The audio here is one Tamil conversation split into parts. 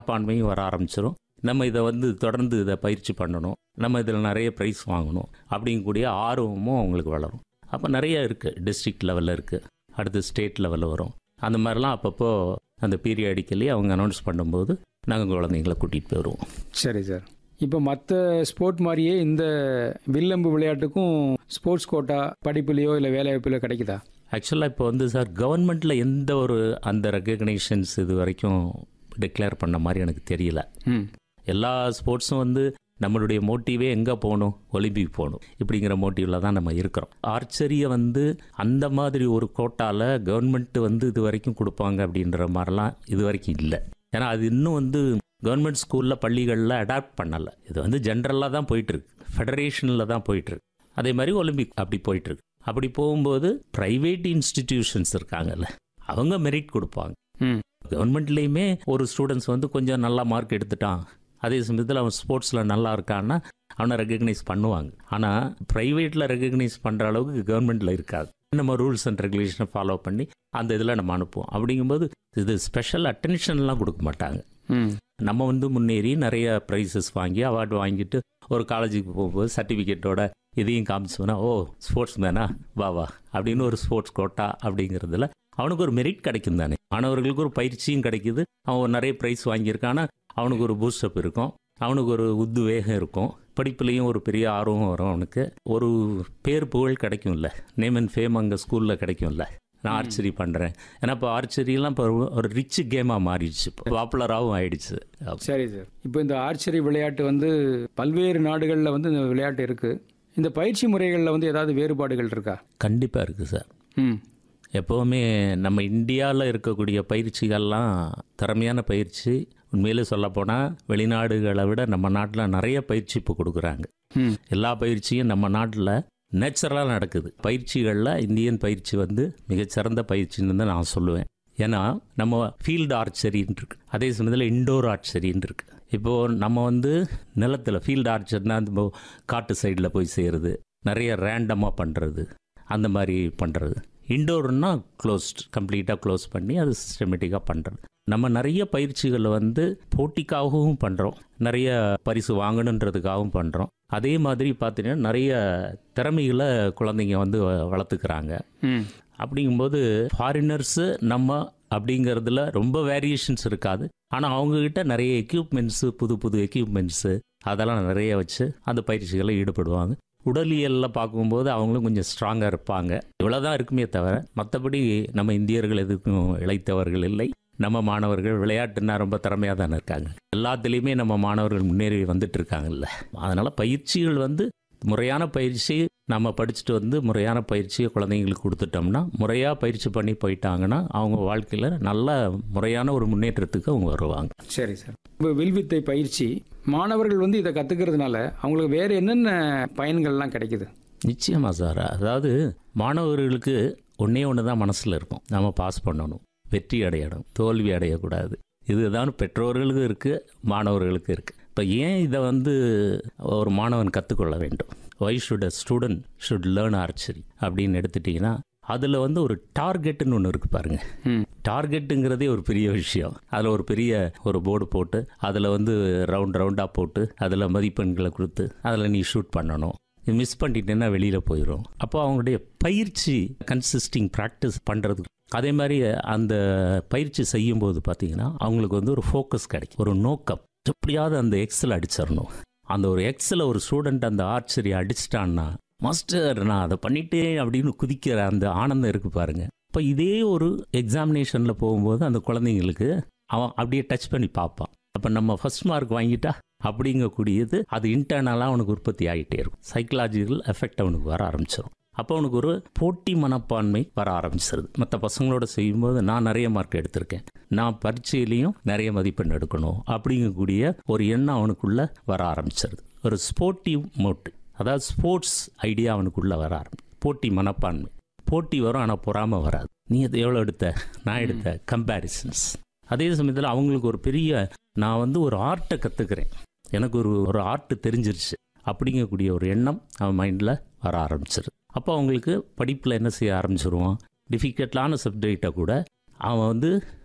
பான்மையும் வர ஆரம்பிச்சிடும் நம்ம இதை வந்து தொடர்ந்து இதை பயிற்சி பண்ணணும் நம்ம இதில் நிறைய ப்ரைஸ் வாங்கணும் அப்படிங்கக்கூடிய ஆர்வமும் அவங்களுக்கு வளரும் அப்போ நிறைய இருக்குது டிஸ்ட்ரிக்ட் லெவலில் இருக்குது அடுத்து ஸ்டேட் லெவலில் வரும் அந்த மாதிரிலாம் அப்பப்போ அந்த பீரியாடிக்கலி அவங்க அனௌன்ஸ் பண்ணும்போது நாங்கள் குழந்தைங்கள கூட்டிகிட்டு போயிடுவோம் சரி சார் இப்போ மற்ற ஸ்போர்ட் மாதிரியே இந்த வில்லம்பு விளையாட்டுக்கும் ஸ்போர்ட்ஸ் கோட்டா படிப்புலையோ இல்லை வேலை வாய்ப்புலையோ கிடைக்குதா ஆக்சுவலாக இப்போ வந்து சார் கவர்மெண்ட்டில் எந்த ஒரு அந்த ரெக்கக்னைஷன்ஸ் இது வரைக்கும் டிக்ளேர் பண்ண மாதிரி எனக்கு தெரியல ம் எல்லா ஸ்போர்ட்ஸும் வந்து நம்மளுடைய மோட்டிவே எங்கே போகணும் ஒலிம்பிக் போகணும் இப்படிங்கிற மோட்டிவில் தான் நம்ம இருக்கிறோம் ஆர்ச்சரியை வந்து அந்த மாதிரி ஒரு கோட்டாவில் கவர்மெண்ட் வந்து இது வரைக்கும் கொடுப்பாங்க அப்படின்ற மாதிரிலாம் இது வரைக்கும் இல்லை ஏன்னா அது இன்னும் வந்து கவர்மெண்ட் ஸ்கூலில் பள்ளிகளில் அடாப்ட் பண்ணலை இது வந்து ஜென்ரலாக தான் போயிட்டுருக்கு ஃபெடரேஷனில் தான் போயிட்டுருக்கு அதே மாதிரி ஒலிம்பிக் அப்படி போயிட்டுருக்கு அப்படி போகும்போது ப்ரைவேட் இன்ஸ்டிடியூஷன்ஸ் இருக்காங்கல்ல அவங்க மெரிட் கொடுப்பாங்க ம் கவர்மெண்ட்லேயுமே ஒரு ஸ்டூடெண்ட்ஸ் வந்து கொஞ்சம் நல்லா மார்க் எடுத்துட்டான் அதே சமயத்தில் அவன் ஸ்போர்ட்ஸில் நல்லா இருக்கான்னா அவனை ரெக்கக்னைஸ் பண்ணுவாங்க ஆனால் ப்ரைவேட்டில் ரெக்கக்னைஸ் பண்ணுற அளவுக்கு கவர்மெண்ட்டில் இருக்காது நம்ம ரூல்ஸ் அண்ட் ரெகுலேஷனை ஃபாலோ பண்ணி அந்த இதில் நம்ம அனுப்புவோம் அப்படிங்கும்போது இது ஸ்பெஷல் அட்டென்ஷன்லாம் கொடுக்க மாட்டாங்க ம் நம்ம வந்து முன்னேறி நிறைய ப்ரைஸஸ் வாங்கி அவார்டு வாங்கிட்டு ஒரு காலேஜுக்கு போகும்போது சர்டிஃபிகேட்டோட இதையும் காமிச்சோன்னா ஓ ஸ்போர்ட்ஸ் மேனா வா வா அப்படின்னு ஒரு ஸ்போர்ட்ஸ் கோட்டா அப்படிங்கிறதுல அவனுக்கு ஒரு மெரிட் கிடைக்கும் தானே மாணவர்களுக்கு ஒரு பயிற்சியும் கிடைக்குது அவன் ஒரு நிறைய ப்ரைஸ் வாங்கியிருக்கானா அவனுக்கு ஒரு பூஸ்டப் இருக்கும் அவனுக்கு ஒரு உத்வேகம் இருக்கும் படிப்புலேயும் ஒரு பெரிய ஆர்வம் வரும் அவனுக்கு ஒரு பேர் புகழ் கிடைக்கும்ல நேம் அண்ட் ஃபேம் அங்கே ஸ்கூலில் கிடைக்கும்ல நான் ஆர்ச்சரி பண்ணுறேன் ஏன்னா இப்போ ஆர்ச்சரிலாம் இப்போ ஒரு ரிச் கேமாக மாறிடுச்சு பாப்புலராகவும் ஆயிடுச்சு சரி சார் இப்போ இந்த ஆர்ச்சரி விளையாட்டு வந்து பல்வேறு நாடுகளில் வந்து இந்த விளையாட்டு இருக்குது இந்த பயிற்சி முறைகளில் வந்து ஏதாவது வேறுபாடுகள் இருக்கா கண்டிப்பாக இருக்குது சார் ம் எப்போவுமே நம்ம இந்தியாவில் இருக்கக்கூடிய பயிற்சிகள்லாம் திறமையான பயிற்சி உண்மையிலே சொல்லப்போனால் வெளிநாடுகளை விட நம்ம நாட்டில் நிறைய பயிற்சி இப்போ கொடுக்குறாங்க ம் எல்லா பயிற்சியும் நம்ம நாட்டில் நேச்சுரலாக நடக்குது பயிற்சிகளில் இந்தியன் பயிற்சி வந்து மிகச்சிறந்த பயிற்சின்னு தான் நான் சொல்லுவேன் ஏன்னா நம்ம ஃபீல்டு ஆர்ச்சரின்னு இருக்கு அதே சமயத்தில் இண்டோர் ஆர்ச்சரின்னு இருக்கு இப்போது நம்ம வந்து நிலத்தில் ஃபீல்டு ஆர்ச்சர்னா இந்த காட்டு சைடில் போய் செய்கிறது நிறைய ரேண்டமாக பண்ணுறது அந்த மாதிரி பண்ணுறது இண்டோர்னா க்ளோஸ்ட் கம்ப்ளீட்டாக க்ளோஸ் பண்ணி அது சிஸ்டமேட்டிக்காக பண்ணுறது நம்ம நிறைய பயிற்சிகளை வந்து போட்டிக்காகவும் பண்ணுறோம் நிறைய பரிசு வாங்கணுன்றதுக்காகவும் பண்ணுறோம் அதே மாதிரி பார்த்தீங்கன்னா நிறைய திறமைகளை குழந்தைங்க வந்து வ- வளர்த்துக்கிறாங்க ம் அப்படிங்கும்போது ஃபாரினர்ஸு நம்ம அப்படிங்கிறதுல ரொம்ப வேரியேஷன்ஸ் இருக்காது ஆனால் அவங்கக்கிட்ட நிறைய எக்யூப்மெண்ட்ஸு புது புது எக்யூப்மெண்ட்ஸு அதெல்லாம் நிறைய வச்சு அந்த பயிற்சிகளில் ஈடுபடுவாங்க உடலியலில் பார்க்கும்போது அவங்களும் கொஞ்சம் ஸ்ட்ராங்காக இருப்பாங்க இவ்வளோதான் இருக்குமே தவிர மற்றபடி நம்ம இந்தியர்கள் எதுக்கும் இழைத்தவர்கள் இல்லை நம்ம மாணவர்கள் விளையாட்டுன்னா ரொம்ப திறமையாக தானே இருக்காங்க எல்லாத்துலேயுமே நம்ம மாணவர்கள் முன்னேறி வந்துட்டு இருக்காங்கல்ல அதனால் பயிற்சிகள் வந்து முறையான பயிற்சி நம்ம படிச்சுட்டு வந்து முறையான பயிற்சியை குழந்தைங்களுக்கு கொடுத்துட்டோம்னா முறையாக பயிற்சி பண்ணி போயிட்டாங்கன்னா அவங்க வாழ்க்கையில் நல்ல முறையான ஒரு முன்னேற்றத்துக்கு அவங்க வருவாங்க சரி சார் இப்போ வில்வித்தை பயிற்சி மாணவர்கள் வந்து இதை கற்றுக்கிறதுனால அவங்களுக்கு வேறு என்னென்ன பயன்கள்லாம் கிடைக்குது நிச்சயமாக சார் அதாவது மாணவர்களுக்கு ஒன்றே ஒன்று தான் மனசில் இருக்கும் நம்ம பாஸ் பண்ணணும் வெற்றி அடையணும் தோல்வி அடையக்கூடாது இதுதான் பெற்றோர்களுக்கும் இருக்குது மாணவர்களுக்கும் இருக்குது இப்போ ஏன் இதை வந்து ஒரு மாணவன் கற்றுக்கொள்ள வேண்டும் why should a student should learn archery அப்படின்னு எடுத்துட்டிங்கன்னா அதில் வந்து ஒரு டார்கெட்டுன்னு ஒன்று இருக்குது பாருங்கள் ம் டார்கெட்டுங்கிறதே ஒரு பெரிய விஷயம் அதில் ஒரு பெரிய ஒரு போர்டு போட்டு அதில் வந்து ரவுண்ட் ரவுண்டாக போட்டு அதில் மதிப்பெண்களை கொடுத்து அதில் நீ ஷூட் பண்ணணும் இது மிஸ் பண்ணிட்டேன்னா வெளியில் போயிடும் அப்போ அவங்களுடைய பயிற்சி கன்சிஸ்டிங் ப்ராக்டிஸ் பண்ணுறது அதே மாதிரி அந்த பயிற்சி செய்யும்போது பார்த்தீங்கன்னா அவங்களுக்கு வந்து ஒரு ஃபோக்கஸ் கிடைக்கும் ஒரு நோக்கம் எப்படியாவது அந்த எக்ஸில் அடிச்சிடணும் அந்த ஒரு எக்ஸில் ஒரு ஸ்டூடெண்ட் அந்த ஆர்ச்சரி அடிச்சிட்டான்னா மாஸ்டர் நான் அதை பண்ணிட்டேன் அப்படின்னு குதிக்கிற அந்த ஆனந்தம் இருக்கு பாருங்க இப்போ இதே ஒரு எக்ஸாமினேஷனில் போகும்போது அந்த குழந்தைங்களுக்கு அவன் அப்படியே டச் பண்ணி பார்ப்பான் அப்போ நம்ம ஃபர்ஸ்ட் மார்க் வாங்கிட்டா அப்படிங்கக்கூடியது அது இன்டர்னலாக அவனுக்கு உற்பத்தி ஆகிட்டே இருக்கும் சைக்கலாஜிக்கல் எஃபெக்ட் அவனுக்கு வர ஆரம்பிச்சிடும் அப்போ அவனுக்கு ஒரு போட்டி மனப்பான்மை வர ஆரம்பிச்சிருது மற்ற பசங்களோட செய்யும்போது நான் நிறைய மார்க் எடுத்திருக்கேன் நான் பரீட்சையிலையும் நிறைய மதிப்பெண் எடுக்கணும் அப்படிங்கக்கூடிய ஒரு எண்ணம் அவனுக்குள்ள வர ஆரம்பிச்சிருது ஒரு ஸ்போர்ட்டிவ் மோட்டு அதாவது ஸ்போர்ட்ஸ் ஐடியா அவனுக்குள்ள வர ஆரம்பி போட்டி மனப்பான்மை போட்டி வரும் ஆனால் பொறாம வராது நீ அது எவ்வளோ எடுத்த நான் எடுத்த கம்பேரிசன்ஸ் அதே சமயத்தில் அவங்களுக்கு ஒரு பெரிய நான் வந்து ஒரு ஆர்ட்டை கற்றுக்கிறேன் எனக்கு ஒரு ஒரு ஆர்ட் தெரிஞ்சிருச்சு அப்படிங்கக்கூடிய ஒரு எண்ணம் அவன் மைண்டில் வர ஆரம்பிச்சிருது அப்போ அவங்களுக்கு படிப்பில் என்ன செய்ய ஆரம்பிச்சிருவான் டிஃபிகல்ட்டான சப்ஜெக்டை கூட அவன் வந்து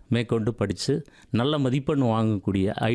மேற்கொண்டு படித்து நல்ல மதிப்பெண் வாங்கக்கூடிய